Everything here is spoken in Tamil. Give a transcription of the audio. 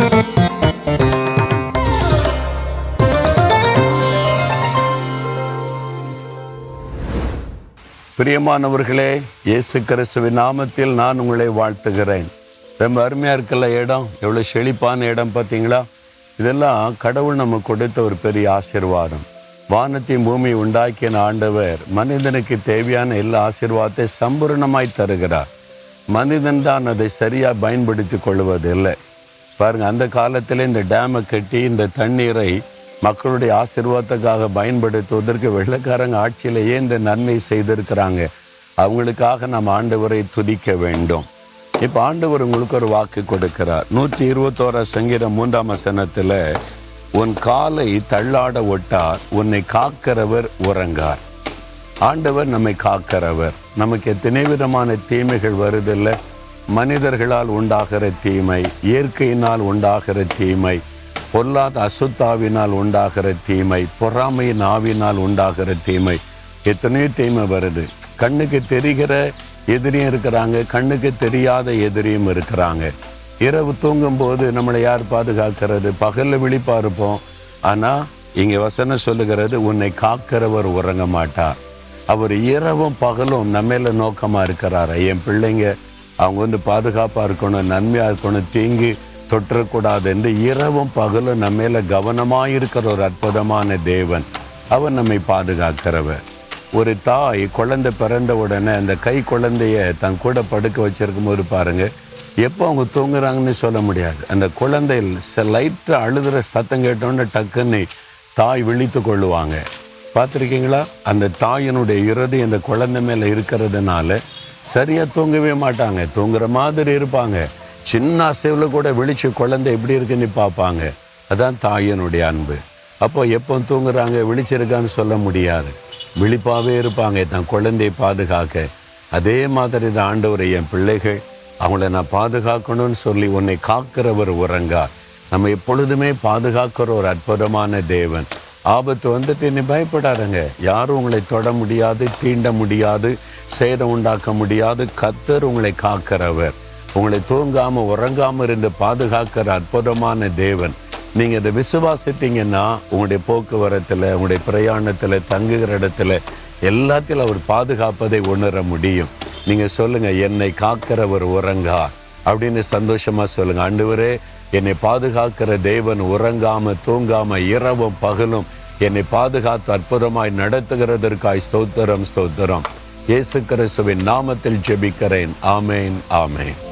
பிரியமானவர்களே இயேசு கிறிஸ்துவின் நாமத்தில் நான் உங்களை வாழ்த்துகிறேன் ரொம்ப அருமையாக இருக்கல இடம் எவ்வளோ செழிப்பான இடம் பார்த்தீங்களா இதெல்லாம் கடவுள் நமக்கு கொடுத்த ஒரு பெரிய ஆசீர்வாதம் வானத்தையும் பூமி உண்டாக்கின ஆண்டவர் மனிதனுக்கு தேவையான எல்லா ஆசீர்வாதத்தை சம்பூர்ணமாய் தருகிறார் மனிதன் தான் அதை சரியாக பயன்படுத்தி கொள்வதில்லை பாருங்க அந்த காலத்தில் இந்த டேமை கட்டி இந்த தண்ணீரை மக்களுடைய ஆசீர்வாதத்துக்காக பயன்படுத்துவதற்கு வெள்ளக்காரங்க ஆட்சியிலேயே இந்த நன்மை செய்திருக்கிறாங்க அவங்களுக்காக நாம் ஆண்டவரை துதிக்க வேண்டும் இப்போ ஆண்டவர் உங்களுக்கு ஒரு வாக்கு கொடுக்கிறார் நூற்றி இருபத்தோரா சங்கீதம் மூன்றாம் வசனத்தில் உன் காலை தள்ளாட ஒட்டார் உன்னை காக்கிறவர் உறங்கார் ஆண்டவர் நம்மை காக்கிறவர் நமக்கு எத்தனை விதமான தீமைகள் வருதில்லை மனிதர்களால் உண்டாகிற தீமை இயற்கையினால் உண்டாகிற தீமை பொல்லாத அசுத்தாவினால் உண்டாகிற தீமை பொறாமையின் ஆவினால் உண்டாகிற தீமை எத்தனையோ தீமை வருது கண்ணுக்கு தெரிகிற எதிரியும் இருக்கிறாங்க கண்ணுக்கு தெரியாத எதிரியும் இருக்கிறாங்க இரவு தூங்கும்போது நம்மளை யார் பாதுகாக்கிறது பகலில் விழிப்பா இருப்போம் ஆனால் இங்கே வசனம் சொல்லுகிறது உன்னை காக்கிறவர் உறங்க மாட்டார் அவர் இரவும் பகலும் நம்மேல நோக்கமாக இருக்கிறாரு என் பிள்ளைங்க அவங்க வந்து பாதுகாப்பாக இருக்கணும் நன்மையாக இருக்கணும் தீங்கு தொற்றக்கூடாது என்று இரவும் பகலும் நம்ம மேல கவனமாக இருக்கிற ஒரு அற்புதமான தேவன் அவர் நம்மை பாதுகாக்கிறவர் ஒரு தாய் குழந்தை பிறந்த உடனே அந்த கை குழந்தைய தன் கூட படுக்க வச்சிருக்கும் போது பாருங்க எப்போ அவங்க தூங்குறாங்கன்னு சொல்ல முடியாது அந்த குழந்தை லைட்டாக அழுதுற சத்தம் கேட்டோன்னே டக்குன்னு தாய் விழித்து கொள்ளுவாங்க பார்த்துருக்கீங்களா அந்த தாயினுடைய இறுதி அந்த குழந்தை மேலே இருக்கிறதுனால சரியாக தூங்கவே மாட்டாங்க தூங்குற மாதிரி இருப்பாங்க சின்ன அசைவில் கூட விழிச்சு குழந்தை எப்படி இருக்குன்னு பார்ப்பாங்க அதான் தாயினுடைய அன்பு அப்போ எப்போ தூங்குறாங்க விழிச்சிருக்கான்னு சொல்ல முடியாது விழிப்பாகவே இருப்பாங்க தன் குழந்தையை பாதுகாக்க அதே மாதிரி தான் ஆண்டவர் என் பிள்ளைகள் அவங்கள நான் பாதுகாக்கணும்னு சொல்லி உன்னை காக்கிறவர் உறங்கா நம்ம எப்பொழுதுமே பாதுகாக்கிற ஒரு அற்புதமான தேவன் ஆபத்து வந்துட்டு நீ பயப்படாதங்க யாரும் உங்களை தொட முடியாது தீண்ட முடியாது சேதம் உண்டாக்க முடியாது கத்தர் உங்களை காக்கிறவர் உங்களை தூங்காம உறங்காம இருந்து பாதுகாக்கிற அற்புதமான தேவன் நீங்க இதை விசுவாசித்தீங்கன்னா உங்களுடைய போக்குவரத்துல உங்களுடைய பிரயாணத்துல தங்குகிற இடத்துல எல்லாத்திலும் அவர் பாதுகாப்பதை உணர முடியும் நீங்க சொல்லுங்க என்னை காக்கிறவர் உறங்கா அப்படின்னு சந்தோஷமா சொல்லுங்க ஆண்டவரே என்னை பாதுகாக்கிற தேவன் உறங்காம தூங்காம இரவும் பகலும் என்னை பாதுகாத்து அற்புதமாய் நடத்துகிறதற்காய் ஸ்தோத்திரம் ஸ்தோத்திரம் இயேசு கிறிஸ்துவின் நாமத்தில் ஜெபிக்கிறேன் ஆமேன் ஆமேன்